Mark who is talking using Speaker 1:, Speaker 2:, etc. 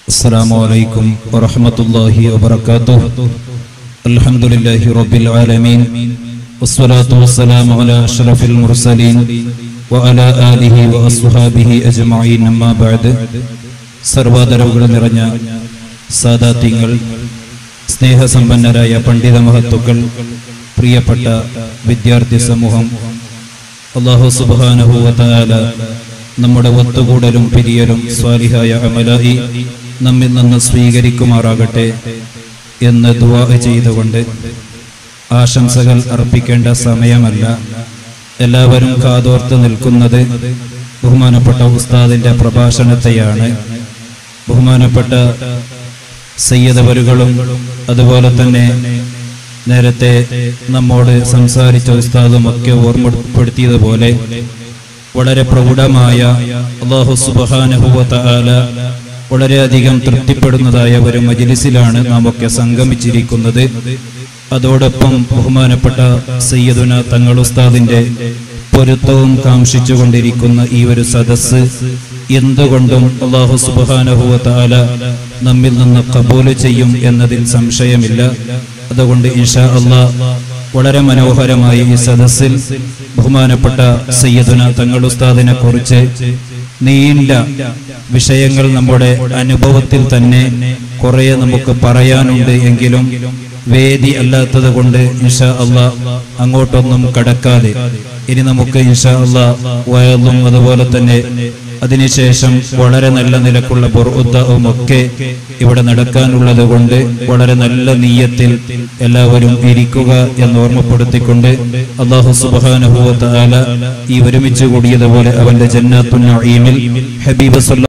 Speaker 1: السلام عليكم ورحمة الله وبركاته الحمد لله رب العالمين والصلاة والسلام على أشرف المرسلين وعلى آله وأصحابه أجمعين أما بعد സർവാദരവുകൾ നിറഞ്ഞ സാദാത്യങ്ങൾ സ്നേഹസമ്പന്നരായ പണ്ഡിത മഹത്തുക്കൾ പ്രിയപ്പെട്ട വിദ്യാർത്ഥി സമൂഹം അള്ളാഹു സുബാനഹുവല നമ്മുടെ ഒത്തുകൂടലും പിരിയലും സ്വാലിഹായ അമലായി നമ്മിൽ നിന്ന് സ്വീകരിക്കുമാറാകട്ടെ എന്ന് ദുവാ ചെയ്തുകൊണ്ട് ആശംസകൾ അർപ്പിക്കേണ്ട സമയമല്ല എല്ലാവരും കാതോർത്ത് നിൽക്കുന്നത് ബഹുമാനപ്പെട്ട ഉസ്താദിന്റെ പ്രഭാഷണത്തെയാണ് ബഹുമാനപ്പെട്ട സയ്യദവരുകളും അതുപോലെ തന്നെ നേരത്തെ നമ്മോട് സംസാരിച്ച ഉസ്താദും ഒക്കെ ഓർമ്മപ്പെടുത്തിയതുപോലെ വളരെ പ്രൗഢമായ അള്ളാഹു സുബാനഹുവല വളരെയധികം തൃപ്തിപ്പെടുന്നതായ ഒരു മജിലിസിലാണ് നാം ഒക്കെ സംഗമിച്ചിരിക്കുന്നത് അതോടൊപ്പം ബഹുമാനപ്പെട്ട സയ്യദുന തങ്ങൾ ഉസ്താദിന്റെ പൊരുത്തവും കാംക്ഷിച്ചുകൊണ്ടിരിക്കുന്ന ഈ ഒരു സദസ്സ് എന്തുകൊണ്ടും അള്ളാഹു സുബാനഹുവല നമ്മിൽ നിന്ന് കബൂല് ചെയ്യും എന്നതിൽ സംശയമില്ല അതുകൊണ്ട് ഇൻഷാ അള്ളാ വളരെ മനോഹരമായി ഈ സദസ്സിൽ ബഹുമാനപ്പെട്ട സയ്യദുന തങ്ങൾ ഉസ്താദിനെ കുറിച്ച് നീണ്ട വിഷയങ്ങൾ നമ്മുടെ അനുഭവത്തിൽ തന്നെ കുറെ നമുക്ക് പറയാനുണ്ട് എങ്കിലും വേദി അല്ലാത്തത് കൊണ്ട് ഇൻഷാ അള്ളാ അങ്ങോട്ടൊന്നും കടക്കാതെ ഇനി നമുക്ക് ഇൻഷാ അള്ളാ വയലും അതുപോലെ തന്നെ അതിനുശേഷം വളരെ നല്ല നിലക്കുള്ള ബുർഉദ്ദവും ഒക്കെ ഇവിടെ നടക്കാനുള്ളത് കൊണ്ട് വളരെ നല്ല നീയത്തിൽ എല്ലാവരും ഇരിക്കുക എന്ന് ഓർമ്മപ്പെടുത്തിക്കൊണ്ട് അള്ളാഹു സുബാനുഭവത്താല ഈ ഒരുമിച്ച് കൂടിയതുപോലെ അവന്റെ ജന്നാത്തുൽ നഈമിൽ ഹബീബ് സല്ല